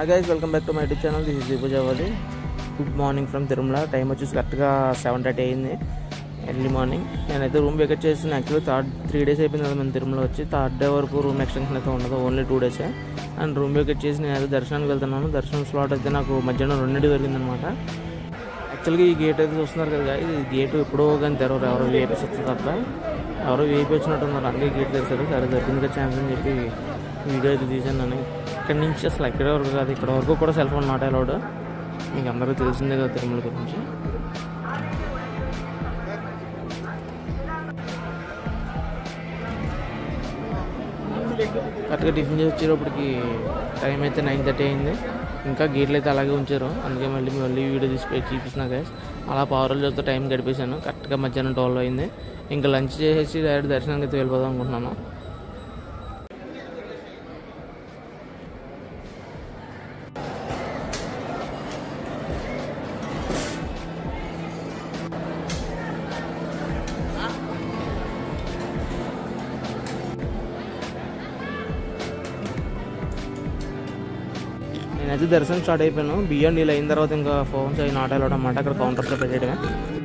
hi guys welcome back to my YouTube channel this is Deepu Jawadi good morning from Tirumala time వచ్చేసి కరెక్ట్గా seven thirty అయింది early morning నేనైతే room vacate చేసిన actually third three days అయిపోయింది కదా మేము తిరుమల వచ్చి థర్డ్ డే వరకు రూమ్ ఎక్స్టెన్షన్ అయితే ఉండదు ఓన్లీ టూ డేసే అండ్ రూమ్ వెకెట్ చేసి నేనైతే దర్శనానికి వెళ్తున్నాను దర్శనం స్లాట్ అయితే నాకు మధ్యాహ్నం రెండింటి దొరికిందనమాట యాక్చువల్గా ఈ గేట్ అయితే చూస్తున్నారు కదా guys, ఈ గేట్ ఎప్పుడో కానీ తెరవరు ఎవరో వేపేసి వస్తుంది తప్ప ఎవరో వేపి వచ్చినట్టున్నారు అందుకే గేట్ తెరిచారు సరే దొరికిందిగా ఛాన్స్ అని చెప్పి వీడియో అయితే తీసాను నేను ఇక్కడి నుంచి అసలు ఎక్కడి వరకు కాదు ఇక్కడ వరకు కూడా సెల్ ఫోన్ నాట్ అలౌడ్ మీకు అందరికీ తెలిసిందే కదా తిరుమల గురించి కరెక్ట్గా టిఫిన్ చేసి వచ్చేటప్పటికి టైం అయితే నైన్ థర్టీ అయింది ఇంకా గేట్లు అయితే అలాగే ఉంచారు అందుకే మళ్ళీ మళ్ళీ వీడియో తీసి పెట్టి చూపిస్తున్నా గైస్ అలా పవర్ రోజులతో టైం గడిపేశాను కరెక్ట్గా మధ్యాహ్నం ట్వెల్వ్ అయింది ఇంకా లంచ్ చేసేసి డైరెక్ట్ దర్శనానికి అయితే వెళ్ళిపోదాం అనుకుంటున్నాను నేనైతే దర్శనం స్టార్ట్ అయిపోయాను బియ్యం డీల్ అయిన తర్వాత ఇంకా ఫోన్స్ అవి నాట్ అలౌడ్ అన్నమాట అక్కడ కౌంటర్స్లో పెట్టేయడమే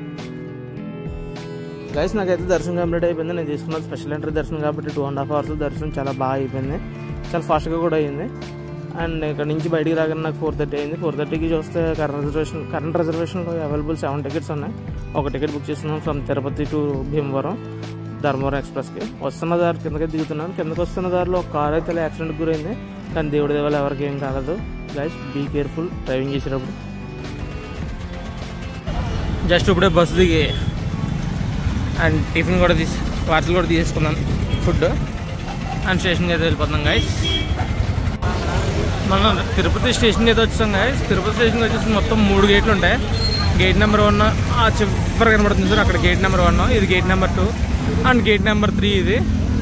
గైస్ నాకైతే దర్శనం కంప్లీట్ అయిపోయింది నేను తీసుకున్నది స్పెషల్ ఎంట్రీ దర్శనం కాబట్టి టూ అండ్ హాఫ్ అవర్స్ దర్శనం చాలా బాగా అయిపోయింది చాలా ఫాస్ట్గా కూడా అయింది అండ్ ఇక్కడ నుంచి బయటికి రాగానే నాకు ఫోర్ థర్టీ అయింది ఫోర్ థర్టీకి చూస్తే కరెంట్ రిజర్వేషన్ కరెంట్ రిజర్వేషన్లో అవైలబుల్ సెవెన్ టికెట్స్ ఉన్నాయి ఒక టికెట్ బుక్ చేస్తున్నాం ఫ్రమ్ తిరుపతి టు భీమవరం ధర్మవరం ఎక్స్ప్రెస్కి వస్తున్న దారి కిందకి దిగుతున్నాను కిందకి వస్తున్న దారిలో ఒక కార్ అయితే యాక్సిడెంట్ గురైంది కానీ దేవుడి దేవాలు ఎవరికి ఏం కాలేదు గైస్ బీ కేర్ఫుల్ డ్రైవింగ్ చేసేటప్పుడు జస్ట్ ఇప్పుడే బస్సు దిగి అండ్ టిఫిన్ కూడా తీసి పార్సల్ కూడా తీసుకున్నాను ఫుడ్ అండ్ స్టేషన్కి అయితే వెళ్ళిపోతున్నాం గైస్ మనం తిరుపతి స్టేషన్కి అయితే వచ్చాం గైస్ తిరుపతి స్టేషన్కి వచ్చేసి మొత్తం మూడు గేట్లు ఉంటాయి గేట్ నెంబర్ వన్ ఆ చివరి కనబడుతుంది సార్ అక్కడ గేట్ నెంబర్ వన్ ఇది gate number two and gate number three ఇది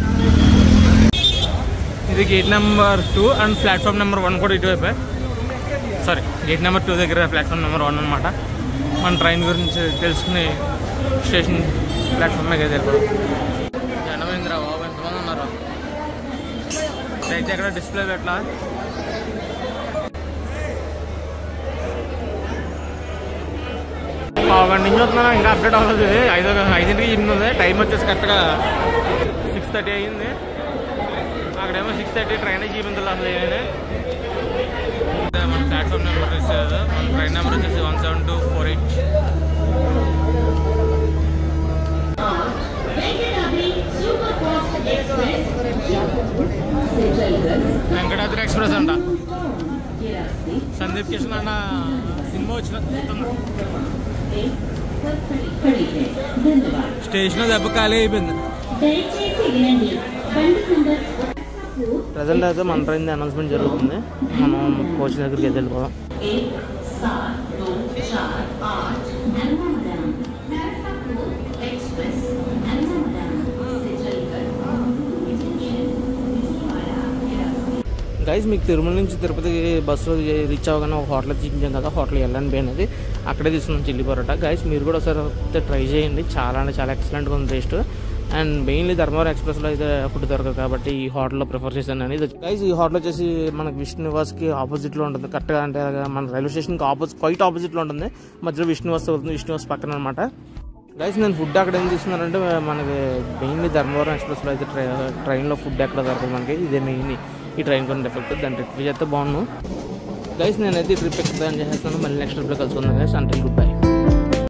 ఇది gate number two and platform number one కూడా ఇటువైపే సారీ గేట్ నెంబర్ టూ దగ్గర ప్లాట్ఫామ్ నెంబర్ వన్ అనమాట మన ట్రైన్ గురించి తెలుసుకుని స్టేషన్ ప్లాట్ఫామ్ మీద వెళ్ళిపోవడం జనమేంద్ర బాబు ఎంతమంది ఉన్నారు అయితే ఎక్కడ డిస్ప్లే పెట్టలా పావుగంట నుంచి వస్తున్నాను ఇంకా అప్డేట్ అవ్వలేదు ఇది ఐదో ఐదింటికి ఎనిమిది ఉంది టైం వచ్చేసి కరెక్ట్గా సిక్స్ థర్టీ అయ్యింది అక్కడేమో సిక్స్ థర్టీ ట్రైన్ చూపించాలి అసలు ఏమైనా మన ప్లాట్ఫామ్ నెంబర్ ఇస్తుంది మన ట్రైన్ నెంబర్ వచ్చేసి one seven two four eight Venkatadri express అంట సందీప్ కిషన్ అన్న సినిమా వచ్చిన స్టేషన్ దెబ్బ ఖాళీ అయిపోయింది ప్రజెంట్ అయితే మన ట్రైన్ అనౌన్స్మెంట్ జరుగుతుంది మనం కోచ్ దగ్గరికి వెళ్ళిపోదాం గైస్ మీకు తిరుమల నుంచి తిరుపతి బస్సులో రీచ్ అవ్వగానే ఒక హోటల్ చూపించాం కదా హోటల్ ఎల్ఎన్బి అనేది అక్కడే తీసుకున్నాం చిల్లి పరోటా గైస్ మీరు కూడా ఒకసారి ట్రై చేయండి చాలా అంటే చాలా ఎక్సలెంట్గా ఉంది టేస్ట్ అండ్ మెయిన్లీ ధర్మవరం ఎక్స్ప్రెస్లో అయితే ఫుడ్ దొరకదు కాబట్టి ఈ హోటల్లో ప్రిఫర్ చేశాను అని గైస్ ఈ హోటల్ వచ్చేసి మనకి విష్ణు నివాస్కి ఆపోజిట్లో ఉంటుంది కరెక్ట్గా అంటే మన రైల్వే స్టేషన్కి ఆపోజిట్ క్వైట్ ఆపోజిట్లో ఉంటుంది మధ్యలో విష్ణు నివాస్ అవుతుంది విష్ణు నివాస్ పక్కన అనమాట గైస్ నేను ఫుడ్ అక్కడ ఏం తీసుకున్నానంటే మనకి మెయిన్లీ ధర్మవరం ఎక్స్ప్రెస్లో అయితే ట్రై ట్రైన్లో ఫుడ్ ఎక్కడ దొరకదు మనకి ఇదే మెయిన్ ఈ ట్రైన్ కొన్ని ఎఫెక్ట్ దాని ట్రిప్ చేస్తే బాగున్నాను గైస్ నేనైతే ఈ ట్రిప్ ఎక్కడ చేస్తాను మళ్ళీ నెక్స్ట్ ట్రిప్లో కలుసుకుందాం గైస్ అంటే గుడ్ బై